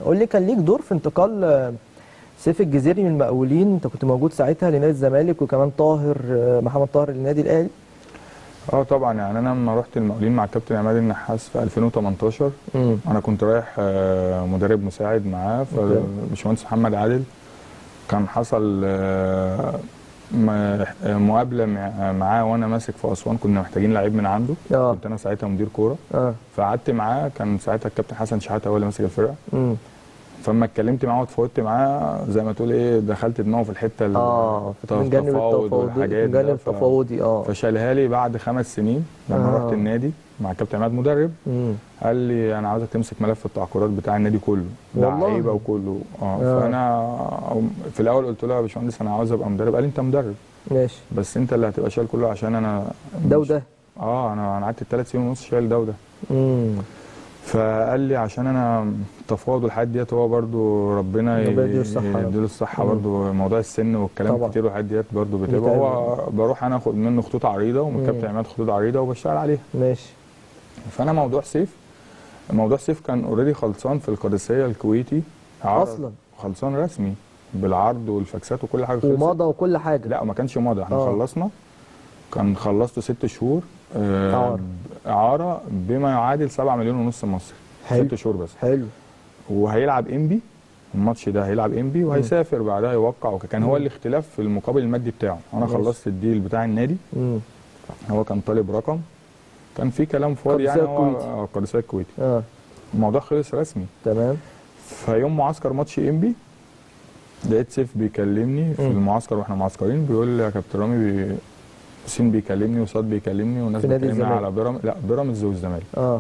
قول لي كان ليك دور في انتقال آه، سيف الجزيري من المقاولين انت كنت موجود ساعتها لنادي الزمالك وكمان طاهر آه، محمد طاهر للنادي الاهلي اه طبعا يعني انا لما رحت المقاولين مع الكابتن عماد النحاس في 2018 امم انا كنت رايح آه، مدرب مساعد معاه أوكي. فالباشمهندس محمد عادل كان حصل آه، م- مقابله مع- معاه وانا ماسك في اسوان كنا محتاجين لعيب من عنده اه كنت انا ساعتها مدير كوره اه فقعدت معاه كان ساعتها الكابتن حسن شحاته هو اللي ماسك الفرقه امم فلما اتكلمت معاه واتفاوضت معاه زي ما تقول ايه دخلت دماغه في الحته ال- اه بتاع من جانب التفاوض التفاوضي والحاجات من جانب ده. ف- التفاوضي اه فشالها لي بعد خمس سنين لما آه. رحت النادي مع الكابتن عماد مدرب امم قال لي انا عاوزك تمسك ملف التعاقدات بتاع النادي كله والله؟ لعيبه وكله اه آه. فانا في الاول قلت له يا باشمهندس انا عاوز ابقى مدرب قال لي انت مدرب ماشي بس انت اللي هتبقى شايل كله عشان انا ده مش- وده اه انا انا قعدت ثلاث سنين ونص شايل ده وده امم فقال لي عشان انا التفاوض والحاجات ديت هو برضو ربنا ي- ربنا يديله الصحة يا رب. يديله الصحه مم. برضو موضوع السن والكلام طبعا. كتير والحاجات ديت برضو بتبقى بيتعب. هو بروح انا اخد منه خطوط عريضه ومن مم. الكابتن عماد خطوط عريضه وبشتغل عليها ماشي فانا موضوع سيف موضوع سيف كان اوريدي خلصان في القادسيه الكويتي عرض- اصلا خلصان رسمي بالعرض والفاكسات وكل حاجه خلصت ومضى وكل حاجه لا ما كانش ماضي احنا آه. خلصنا كان خلصته ست شهور آه، إعارة. اعاره بما يعادل 7 مليون ونص مصري حلو. ست شهور بس حلو وهيلعب انبي الماتش ده هيلعب انبي وهيسافر بعدها يوقع وكان هو الاختلاف في المقابل المادي بتاعه انا ماشي. خلصت الديل بتاع النادي امم هو كان طالب رقم كان في كلام فاضي يعني قادسية هو الكويتي. آه، القادسيه الكويتي اه الموضوع خلص رسمي تمام فيوم معسكر ماتش انبي لقيت سيف بيكلمني في مم. المعسكر واحنا معسكرين بيقول لي يا كابتن رامي بي... حسين بيكلمني وصاد بيكلمني والناس في نادي بتكلمني الزمالك. على بيراميدز لا بيراميدز والزمالك اه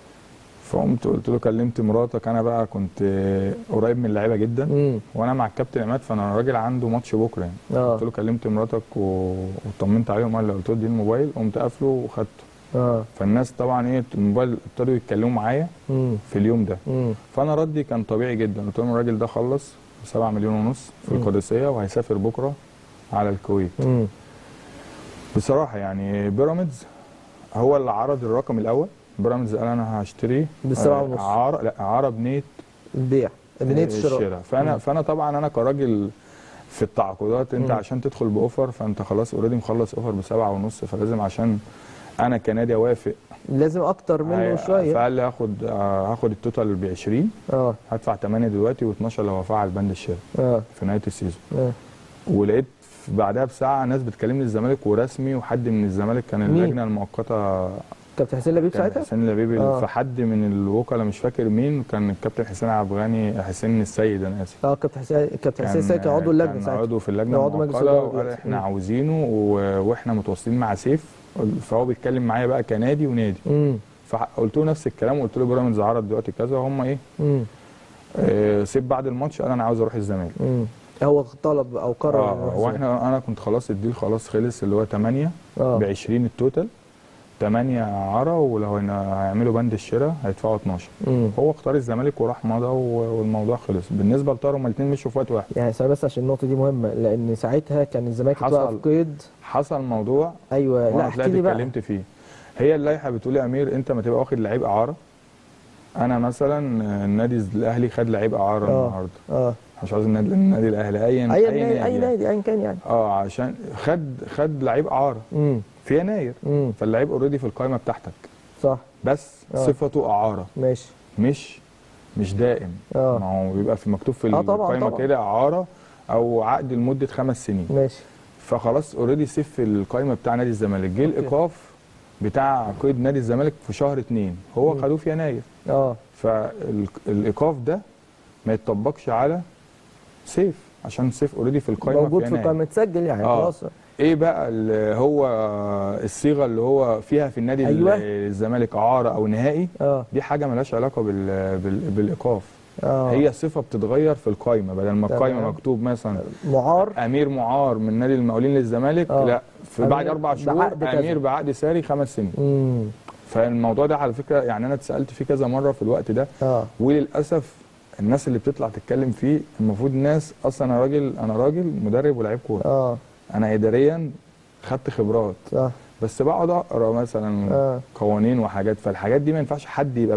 فقمت قلت له كلمت مراتك انا بقى كنت قريب من اللعيبه جدا امم وانا مع الكابتن عماد فانا راجل عنده ماتش بكره يعني اه قلت له كلمت مراتك و... وطمنت عليهم قال لي قلت له دي الموبايل قمت قافله وخدته اه فالناس طبعا ايه الموبايل ابتدوا يتكلموا معايا امم في اليوم ده امم فانا ردي كان طبيعي جدا قلت لهم الراجل ده خلص 7 مليون ونص في مم. القادسيه وهيسافر بكره على الكويت امم بصراحه يعني بيراميدز هو اللي عرض الرقم الاول بيراميدز قال انا هشتري بالسبعة آه، ونص. عار لا اعاره بنيه البيع بنيه الشراء فانا مم. فانا طبعا انا كراجل في التعاقدات انت مم. عشان تدخل باوفر فانت خلاص اوريدي مخلص اوفر بسبعة ونص فلازم عشان انا كنادي اوافق لازم اكتر منه هي- شويه فقال لي هاخد آه، هاخد التوتال ب 20 اه هدفع 8 دلوقتي و12 لو هفعل بند الشراء اه في نهايه السيزون اه ولقيت بعدها بساعه ناس بتكلمني الزمالك ورسمي وحد من الزمالك كان مين؟ اللجنه المؤقته كابتن حسين لبيب كان ساعتها حسين لبيبي آه. فحد من الوكلاء مش فاكر مين كان الكابتن حسين عبد الغني حسين السيد انا اسف اه كابتن حسين كابتن حسين ساكن عضو اللجنه كان ساعتها عضو في اللجنه عضو مجلس المؤقته الإدارة وقال دلوقتي. احنا مم. عاوزينه و- واحنا متواصلين مع سيف فهو بيتكلم معايا بقى كنادي ونادي امم فقلت له نفس الكلام وقلت له بيراميدز عرض دلوقتي كذا وهم ايه امم آه سيف بعد الماتش قال انا عاوز اروح الزمالك امم هو طلب او قرر إنه اه يروح الزمالك. واحنا انا كنت خلاص الديل خلاص خلص اللي هو 8 اه ب 20 التوتال 8 عرا ولو هن- هيعملوا بند الشراء هيدفعوا 12 امم هو اختار الزمالك وراح مضى و- والموضوع خلص بالنسبه لطاهر هما الاثنين مشوا في وقت واحد يعني ثانية بس عشان النقطة دي مهمة لأن ساعتها كان الزمالك حصل. اتوقف قيد حصل موضوع أيوه لا وانا احكي طلعت لي بقى اتكلمت فيه هي اللائحه بتقول يا امير انت ما تبقى واخد لعيب اعاره انا مثلا النادي الاهلي خد لعيب اعاره آه. النهارده اه مش عاوز النادي النادي الاهلي ايا أي أي نادي أي نادي أيا كان يعني اه عشان خد خد لعيب اعاره امم في يناير امم فاللعيب اوريدي في القائمه بتاعتك صح بس آه. صفته اعاره ماشي مش مش دائم اه ما هو بيبقى في مكتوب في آه طبعاً، القائمه طبعاً. كده اعاره او عقد لمده خمس سنين ماشي فخلاص اوريدي سيف في القائمه بتاع نادي الزمالك جه أوكي. الايقاف بتاع قيد نادي الزمالك في شهر اتنين هو مم. خدوه في يناير اه فالايقاف ده ما يتطبقش على سيف عشان سيف اوريدي في القائمه موجود في في يناير القائمة متسجل يعني آه. خلاص ايه بقى اللي هو الصيغه اللي هو فيها في النادي أيوة. الزمالك اعاره او نهائي اه دي حاجه ملهاش علاقه بال... بال... بالايقاف اه هي صفه بتتغير في القائمه بدل ما تمام. القائمه مكتوب مثلا معار امير معار من نادي المقاولين للزمالك آه. لا في بعد أمير اربع شهور بعقد كذا. امير بعقد ساري خمس سنين امم فالموضوع ده على فكره يعني انا اتسالت فيه كذا مره في الوقت ده اه وللاسف الناس اللي بتطلع تتكلم فيه المفروض ناس اصلا انا راجل انا راجل مدرب ولاعيب كوره اه انا اداريا خدت خبرات صح بس بقعد اقرا مثلا اه قوانين وحاجات فالحاجات دي ما ينفعش حد يبقى بقى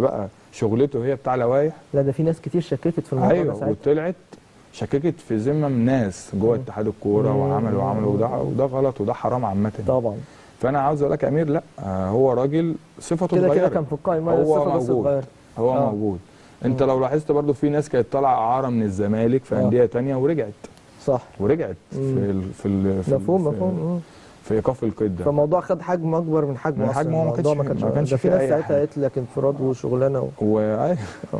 شغلته هي بتاع لوايح لا ده في ناس كتير شككت في الموضوع ده ايوه ساعتها وطلعت شككت في ذمم ناس جوه مم. اتحاد الكوره مم. وعملوا وعملوا وده وده غلط وده حرام عامه طبعا فانا عاوز اقول لك يا امير لا آه، هو راجل صفته كده كده اتغيرت كان في القائمه هو الصفه بس موجود. اتغيرت هو آه. موجود انت مم. لو لاحظت برضو في ناس كانت طالعه اعاره من الزمالك في آه. انديه تانية ورجعت صح ورجعت في مم. ال في ال في ال- مفهوم في- مفهوم مم. في ايقاف القيد ده فالموضوع خد حجم اكبر من حجمه من اصلا حجمه هو ما الموضوع كانش- ما كانش ما كانش ده في فيه ناس أي ساعتها حاجة. قالت لك انفراد وشغلانه و... و آه.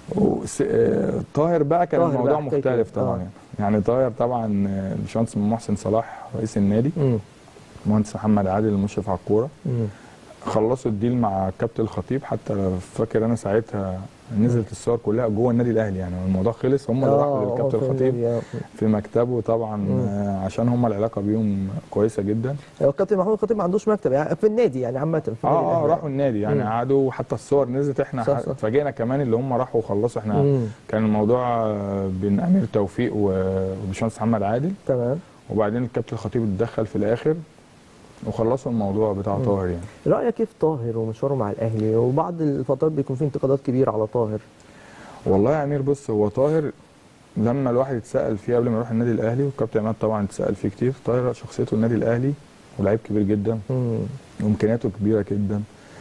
وس- آه، طاهر بقى كان طاهر بقى الموضوع حكايته. مختلف طبعا آه. يعني يعني طاهر طبعا آه، الباشمهندس محسن صلاح رئيس النادي مم. المهندس محمد عادل المشرف على الكوره مم. خلصوا الديل مع كابتن الخطيب حتى فاكر انا ساعتها نزلت الصور كلها جوه النادي الاهلي يعني الموضوع خلص هم اللي آه، راحوا آه، للكابتن في الخطيب النادي، آه. في مكتبه طبعا مم. آه، عشان هم العلاقه بيهم كويسه جدا هو الكابتن محمود الخطيب ما عندوش مكتب يعني في النادي يعني عامه في النادي اه اه الأهلي. راحوا النادي يعني مم. قعدوا حتى الصور نزلت احنا صح، ح- صح. اتفاجئنا كمان اللي هم راحوا وخلصوا احنا مم. كان الموضوع آه، بين امير توفيق و- وباشمهندس محمد عادل تمام وبعدين الكابتن الخطيب اتدخل في الاخر وخلصوا الموضوع بتاع مم. طاهر يعني رايك كيف طاهر ومشواره مع الاهلي وبعض الفترات بيكون في انتقادات كبيره على طاهر والله يا امير بص هو طاهر لما الواحد اتسال فيه قبل ما يروح النادي الاهلي والكابتن عماد طبعا اتسال فيه كتير طاهر شخصيته النادي الاهلي ولاعيب كبير جدا مم. وامكانياته كبيره جدا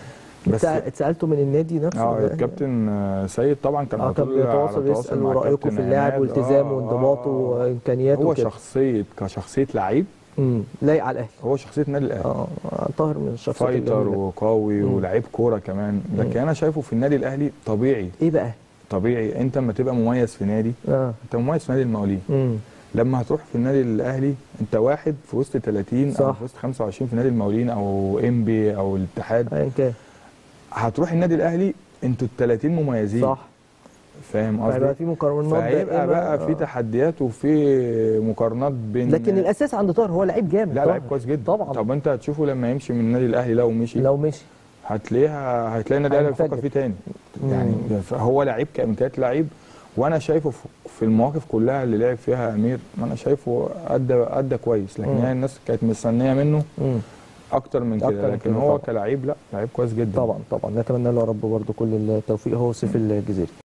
بس اتسالته من النادي نفسه اه ولا- الكابتن آه، سيد طبعا كان اه على كان طول على بيتواصل تواصل يسال مع رايكم كابتن في اللاعب عماد. والتزامه آه، وانضباطه آه. وامكانياته هو وكده شخصيه كشخصيه لعيب مم. لايق على الاهلي هو شخصيه النادي الاهلي اه آه، طاهر من الشخصيات فايتر الجميله وقوي مم. ولعيب كوره كمان لكن انا شايفه في النادي الاهلي طبيعي ايه بقى؟ طبيعي انت لما تبقى مميز في نادي اه انت مميز في نادي المقاولين مم. لما هتروح في النادي الاهلي انت واحد في وسط 30 او صح. في وسط 25 في نادي المقاولين او ام بي او الاتحاد ايا كان هتروح النادي الاهلي انتوا ال 30 مميزين صح فاهم هيبقى قصدي في مقارنات فهيبقى دائمة. بقى في آه. تحديات وفي مقارنات بين لكن الاساس عند طاهر هو لعيب جامد لا طاهر. لعيب كويس جدا طبعا طب انت هتشوفه لما يمشي من النادي الاهلي لو مشي لو مشي هتلاقيها هتلاقي النادي الاهلي بيفكر هينفجر. فيه تاني مم. يعني هو لعيب كامكانيات لعيب وانا شايفه في- في المواقف كلها اللي لعب فيها امير ما انا شايفه ادى ادى كويس لكن مم. هي الناس كانت مستنيه منه مم. اكتر من أكتر كده من لكن كده هو طبعا. كلاعب لا لعيب كويس جدا طبعا طبعا نتمنى له يا رب برضه كل التوفيق هو سيف الجزيري